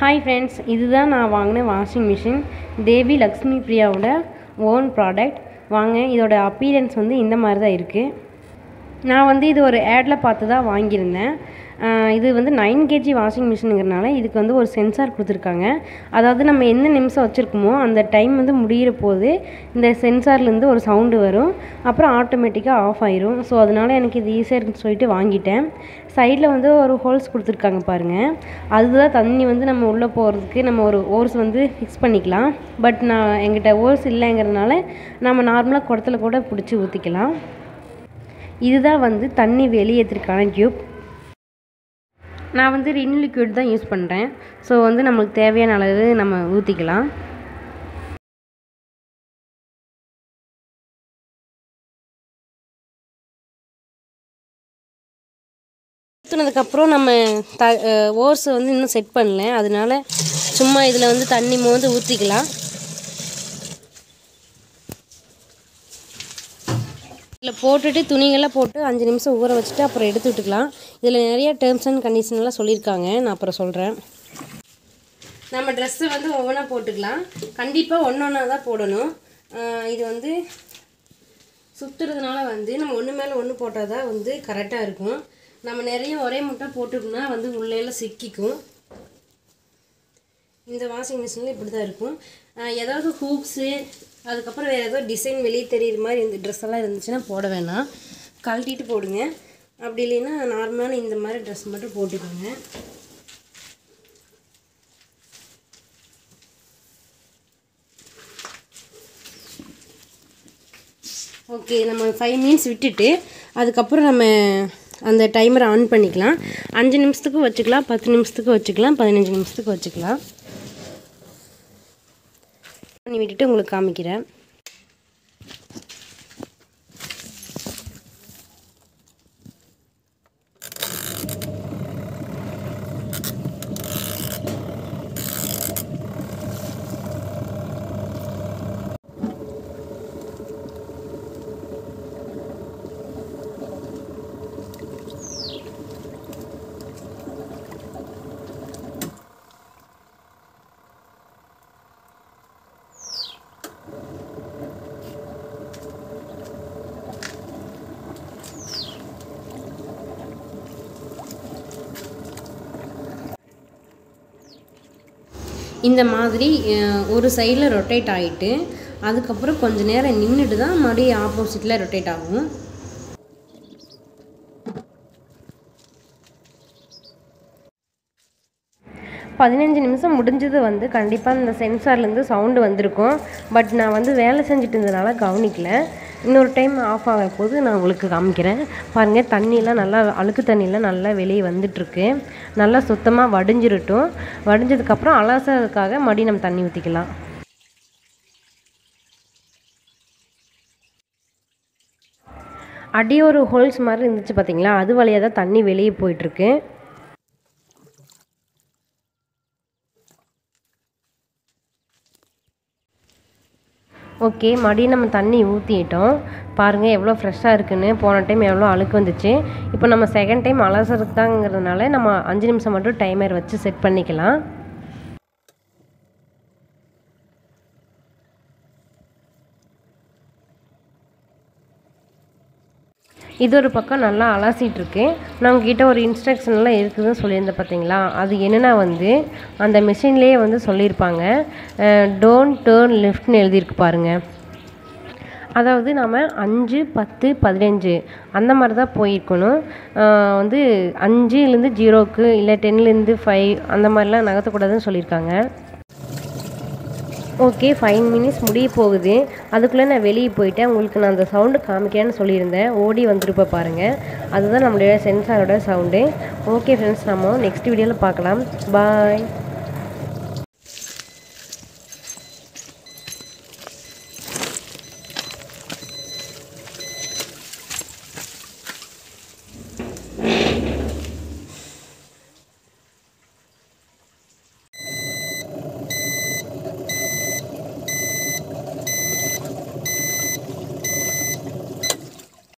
hi friends இதுதான் நான் வாங்கின வாஷிங் மிஷின் தேவி லக்ஷ்மி பிரியாவோட ஓன் ப்ராடக்ட் வாங்க இதோட அப்பீரன்ஸ் வந்து இந்த மாதிரி தான் இருக்குது நான் வந்து இது ஒரு ஆடில் பார்த்து தான் வாங்கியிருந்தேன் ஆஹ் இது வந்து நைன் கேஜி வாஷிங் மிஷினுங்கிறனால இதுக்கு வந்து ஒரு சென்சார் கொடுத்துருக்காங்க அதாவது நம்ம எந்த நிமிஷம் வச்சுருக்கோமோ அந்த டைம் வந்து முடிகிற போது இந்த சென்சார்லேருந்து ஒரு சவுண்டு வரும் அப்புறம் ஆட்டோமேட்டிக்காக ஆஃப் ஆயிரும் ஸோ அதனால் எனக்கு இது ஈஸியாக இருக்குன்னு சொல்லிட்டு வாங்கிட்டேன் சைடில் வந்து ஒரு ஹோல்ஸ் கொடுத்துருக்காங்க பாருங்கள் அதுதான் தண்ணி வந்து நம்ம உள்ளே போகிறதுக்கு நம்ம ஒரு ஓர்ஸ் வந்து ஃபிக்ஸ் பண்ணிக்கலாம் பட் நான் எங்கிட்ட ஓர்ஸ் இல்லைங்கிறதுனால நம்ம நார்மலாக குடத்துல கூட பிடிச்சி ஊற்றிக்கலாம் இதுதான் வந்து தண்ணி வெளியேற்றுறதுக்கான டியூப் நான் வந்து ரின் லிக்விட் தான் யூஸ் பண்ணுறேன் ஸோ வந்து நம்மளுக்கு தேவையான அளவு நம்ம ஊற்றிக்கலாம் ஊற்றுனதுக்கப்புறம் நம்ம த ஓர்ஸை வந்து இன்னும் செட் பண்ணல அதனால சும்மா இதில் வந்து தண்ணி மோந்து ஊற்றிக்கலாம் இதில் போட்டுட்டு துணிகள்லாம் போட்டு அஞ்சு நிமிஷம் ஊற வச்சுட்டு அப்புறம் எடுத்து விட்டுக்கலாம் இதில் நிறைய டேர்ம்ஸ் அண்ட் கண்டிஷன்லாம் சொல்லியிருக்காங்க நான் அப்புறம் சொல்கிறேன் நம்ம ட்ரெஸ்ஸை வந்து ஒவ்வொன்றா போட்டுக்கலாம் கண்டிப்பாக ஒன்று ஒன்றா தான் போடணும் ஆஹ் இது வந்து சுற்றுறதுனால வந்து நம்ம ஒன்று மேலே ஒன்று போட்டால் தான் வந்து கரெக்டாக இருக்கும் நம்ம நிறைய ஒரே முட்டை போட்டுட்டோம்னா வந்து உள்ளேலாம் சிக்கிக்கும் இந்த வாஷிங் மிஷினில் இப்படி தான் இருக்கும் ஆஹ் ஏதாவது ஹூக்ஸு அதுக்கப்புறம் வேறு ஏதாவது டிசைன் வெளியே தெரியுற மாதிரி இந்த ட்ரெஸ் எல்லாம் இருந்துச்சுன்னா போட வேணாம் கழட்டிட்டு போடுங்க அப்படி இல்லைன்னா நார்மலான இந்த மாதிரி ட்ரெஸ் மட்டும் போட்டுக்கோங்க ஓகே நம்ம ஃபைவ் மினிட்ஸ் விட்டுட்டு அதுக்கப்புறம் நம்ம அந்த டைமரை ஆன் பண்ணிக்கலாம் அஞ்சு நிமிஷத்துக்கு வச்சுக்கலாம் பத்து நிமிஷத்துக்கு வச்சுக்கலாம் பதினஞ்சு நிமிஷத்துக்கு வச்சுக்கலாம் பண்ணி விட்டுட்டு உங்களுக்கு காமிக்கிறேன் இந்த மாதிரி அஹ், ஒரு சைடில் ரொட்டேட் ஆகிட்டு அதுக்கப்புறம் கொஞ்ச நேரம் நின்றுட்டு தான் மறுபடியும் ஆப்போசிட்டில் ரொட்டேட் ஆகும் பதினஞ்சு நிமிஷம் முடிஞ்சது வந்து கண்டிப்பாக இந்த சென்சார்லேருந்து சவுண்டு வந்திருக்கும் பட் நான் வந்து வேலை செஞ்சுட்டு இருந்ததுனால கவனிக்கல இன்னொரு டைம் ஆஃப் ஆக போது நான் உங்களுக்கு காமிக்கிறேன் பாருங்கள் தண்ணியெலாம் நல்லா அழுக்கு தண்ணியெலாம் நல்லா வெளியே வந்துட்டுருக்கு நல்லா சுத்தமாக வடிஞ்சிரட்டும் வடிஞ்சதுக்கப்புறம் அலசறதுக்காக மறுபடியும் நம்ம தண்ணி ஊற்றிக்கலாம் அடி ஒரு ஹோல்ஸ் மாதிரி இருந்துச்சு பார்த்தீங்களா அது வழியாக தான் தண்ணி வெளியே போயிட்டுருக்கு ஓகே மறுபடியும் நம்ம தண்ணி ஊற்றிட்டோம் பாருங்கள் எவ்வளோ ஃப்ரெஷ்ஷாக இருக்குன்னு போன டைம் எவ்வளோ அழுக்கு வந்துச்சு இப்போ நம்ம செகண்ட் டைம் அலசறதுக்கு தாங்கிறதுனால நம்ம அஞ்சு நிமிஷம் மட்டும் டைமர் வச்சு செட் பண்ணிக்கலாம் இது ஒரு பக்கம் நல்லா அலசிட்டு இருக்கு நான் உங்ககிட்ட ஒரு இன்ஸ்ட்ரக்ஷன்லாம் இருக்குதுன்னு சொல்லியிருந்தேன் பார்த்தீங்களா அது என்னென்னா வந்து அந்த மிஷின்லேயே வந்து சொல்லியிருப்பாங்க டோன்ட் டேர்ன் லெஃப்ட்னு எழுதியிருக்கு பாருங்கள் அதாவது நாம் அஞ்சு பத்து பதினஞ்சு அந்த மாதிரி தான் போயிருக்கணும் ஆஹ் வந்து அஞ்சுலேருந்து ஜீரோக்கு இல்லை டென்லேருந்து ஃபைவ் அந்த மாதிரிலாம் நகர்த்தக்கூடாதுன்னு சொல்லியிருக்காங்க ஓகே ஃபைவ் மினிட்ஸ் முடிய போகுது அதுக்குள்ளே நான் வெளியே போயிட்டேன் உங்களுக்கு நான் அந்த சவுண்டு காமிக்கிறேன்னு சொல்லியிருந்தேன் ஓடி வந்துருப்ப பாருங்கள் அதுதான் நம்மளுடைய சென்சாரோட சவுண்டு ஓகே ஃப்ரெண்ட்ஸ் நம்ம நெக்ஸ்ட் வீடியோவில் பார்க்கலாம் பாய்